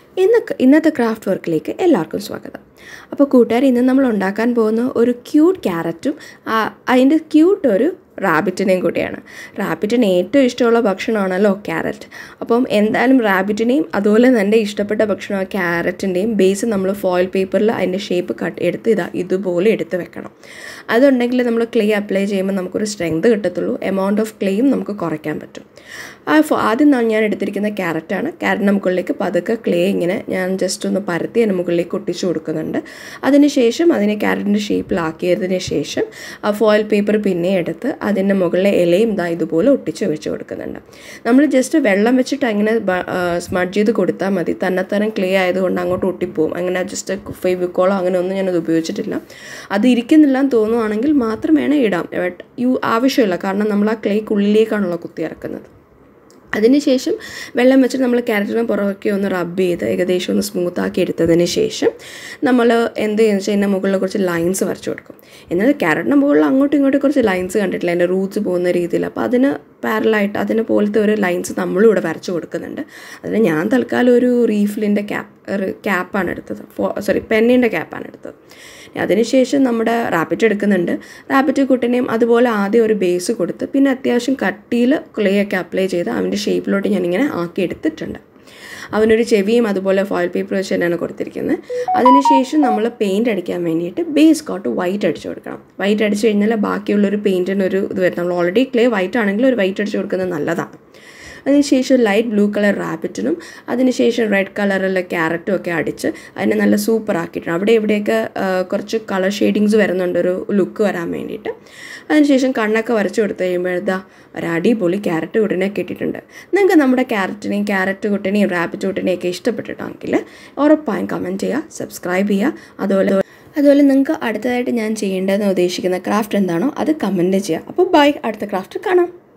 ഇന്ന് ഇന്നത്തെ ക്രാഫ്റ്റ് വർക്കിലേക്ക് എല്ലാവർക്കും സ്വാഗതം അപ്പോൾ കൂട്ടുകാർ ഇന്ന് നമ്മൾ ഉണ്ടാക്കാൻ പോകുന്ന ഒരു ക്യൂട്ട് ക്യാരറ്റും അതിൻ്റെ ക്യൂട്ട് ഒരു റാബിറ്റിനെയും കൂടിയാണ് റാബിറ്റിന് ഏറ്റവും ഇഷ്ടമുള്ള ഭക്ഷണമാണല്ലോ ക്യാരറ്റ് അപ്പം എന്തായാലും റാബിറ്റിനെയും അതുപോലെ തന്നെ ഇഷ്ടപ്പെട്ട ഭക്ഷണം ക്യാരറ്റിൻ്റെയും ബേസ് നമ്മൾ ഫോയിൽ പേപ്പറിൽ അതിൻ്റെ ഷേപ്പ് കട്ട് എടുത്ത് ഇതാ ഇതുപോലെ എടുത്ത് വെക്കണം അതുണ്ടെങ്കിൽ നമ്മൾ ക്ലേ അപ്ലൈ ചെയ്യുമ്പോൾ നമുക്കൊരു സ്ട്രെങ്ത് കിട്ടത്തുള്ളൂ എമൗണ്ട് ഓഫ് ക്ലേയും നമുക്ക് കുറയ്ക്കാൻ പറ്റും ആ ഫോ ആദ്യം ഞാൻ എടുത്തിരിക്കുന്ന ക്യാരറ്റാണ് ക്യാരറ്റിന് മുകളിലേക്ക് പതുക്കെ ക്ലേ ഇങ്ങനെ ഞാൻ ജസ്റ്റ് ഒന്ന് പരത്തി അതിന് മുകളിലേക്ക് ഒട്ടിച്ചു കൊടുക്കുന്നുണ്ട് അതിനുശേഷം അതിനെ ക്യാരറ്റിൻ്റെ ഷേപ്പിലാക്കിയതിന് ശേഷം ആ ഫോയിൽ പേപ്പർ പിന്നെ എടുത്ത് അതിൻ്റെ മുകളിലെ ഇലയും ഇതാ ഇതുപോലെ ഒട്ടിച്ച് വെച്ച് കൊടുക്കുന്നുണ്ട് നമ്മൾ ജസ്റ്റ് വെള്ളം വെച്ചിട്ട് അങ്ങനെ സ്മഡ് ചെയ്ത് കൊടുത്താൽ മതി തന്നെത്തരം ക്ലേ ആയതുകൊണ്ട് അങ്ങോട്ട് ഒട്ടിപ്പോവും അങ്ങനെ ജസ്റ്റ് ഫെവിക്കോളോ അങ്ങനെ ഒന്നും ഞാനത് ഉപയോഗിച്ചിട്ടില്ല അത് ഇരിക്കുന്നില്ല എന്ന് തോന്നുവാണെങ്കിൽ മാത്രം വേണേൽ ഇടാം ബട്ട് യു ആവശ്യമില്ല കാരണം നമ്മൾ ആ ക്ലേക്കുള്ളിലേക്കാണല്ലോ കുത്തി ഇറക്കുന്നത് അതിനുശേഷം വെള്ളം വെച്ചിട്ട് നമ്മൾ ക്യാരറ്റിന് പുറമൊക്കെ ഒന്ന് റബ്ബ് ചെയ്ത് ഏകദേശം ഒന്ന് സ്മൂത്താക്കി എടുത്തതിന് ശേഷം നമ്മൾ എന്ത് ചെയ്യുന്ന വെച്ചാൽ ഇതിൻ്റെ മുകളിൽ കുറച്ച് ലൈൻസ് വരച്ചു കൊടുക്കും എന്നാൽ ക്യാരറ്റിന് മുകളിൽ അങ്ങോട്ടും ഇങ്ങോട്ടും കുറച്ച് ലൈൻസ് കണ്ടിട്ടില്ല അതിൻ്റെ റൂട്ട്സ് പോകുന്ന രീതിയിൽ അപ്പോൾ അതിന് പാരലായിട്ട് അതിന് പോലത്തെ ഒരു ലൈൻസ് നമ്മളും ഇവിടെ വരച്ചു കൊടുക്കുന്നുണ്ട് അതിന് ഞാൻ തൽക്കാലം ഒരു റീഫിലിൻ്റെ ക്യാപ്പ് ക്യാപ്പാണ് എടുത്തത് സോറി പെന്നിൻ്റെ ക്യാപ്പാണ് എടുത്തത് അതിനുശേഷം നമ്മുടെ റാബിറ്റ് എടുക്കുന്നുണ്ട് റാബിറ്റ് കുട്ടിനെയും അതുപോലെ ആദ്യം ഒരു ബേസ് കൊടുത്ത് പിന്നെ അത്യാവശ്യം കട്ടിയിൽ ക്ലേ ഒക്കെ അപ്ലൈ ചെയ്ത് അവൻ്റെ ഷേപ്പിലോട്ട് ഞാനിങ്ങനെ ആക്കി എടുത്തിട്ടുണ്ട് അവനൊരു ചെവിയും അതുപോലെ ഫോയിൽ പേപ്പർ വെച്ച് തന്നെയാണ് കൊടുത്തിരിക്കുന്നത് അതിനുശേഷം നമ്മൾ പെയിൻറ് അടിക്കാൻ വേണ്ടിയിട്ട് ബേസ് കോട്ട് വൈറ്റ് അടിച്ചു കൊടുക്കണം വൈറ്റ് അടിച്ചു കഴിഞ്ഞാൽ ബാക്കിയുള്ളൊരു പെയിൻറ്റിനൊരു ഇത് വരും നമ്മൾ ഓൾറെഡി ക്ലേ വൈറ്റ് ആണെങ്കിൽ ഒരു വൈറ്റ് അടിച്ചു കൊടുക്കുന്നത് നല്ലതാണ് അതിനുശേഷം ലൈറ്റ് ബ്ലൂ കളർ റാബിറ്റിനും അതിനുശേഷം റെഡ് കളറിലെ ക്യാരറ്റും ഒക്കെ അടിച്ച് അതിനെ നല്ല സൂപ്പർ ആക്കിയിട്ടുണ്ട് അവിടെ ഇവിടെയൊക്കെ കുറച്ച് കളർ ഷെയ്ഡിങ്സ് വരുന്നുണ്ട് ഒരു ലുക്ക് വരാൻ വേണ്ടിയിട്ട് അതിനുശേഷം കണ്ണൊക്കെ വരച്ചു കൊടുത്തു കഴിയുമ്പോഴതാ ഒരു അടിപൊളി ക്യാരറ്റ് കുട്ടിനെ കിട്ടിയിട്ടുണ്ട് നിങ്ങൾക്ക് നമ്മുടെ ക്യാരറ്റിനെയും ക്യാരറ്റ് കുട്ടിനെയും റാബിറ്റ് കുട്ടിനെയും ഒക്കെ ഇഷ്ടപ്പെട്ടിട്ടാണെങ്കിൽ ഉറപ്പായും കമൻറ്റ് ചെയ്യുക സബ്സ്ക്രൈബ് ചെയ്യുക അതുപോലെ അതുപോലെ നിങ്ങൾക്ക് അടുത്തതായിട്ട് ഞാൻ ചെയ്യേണ്ടതെന്ന് ഉദ്ദേശിക്കുന്ന ക്രാഫ്റ്റ് എന്താണോ അത് കമൻറ്റ് ചെയ്യുക അപ്പോൾ ബൈ അടുത്ത ക്രാഫ്റ്റ് കാണാം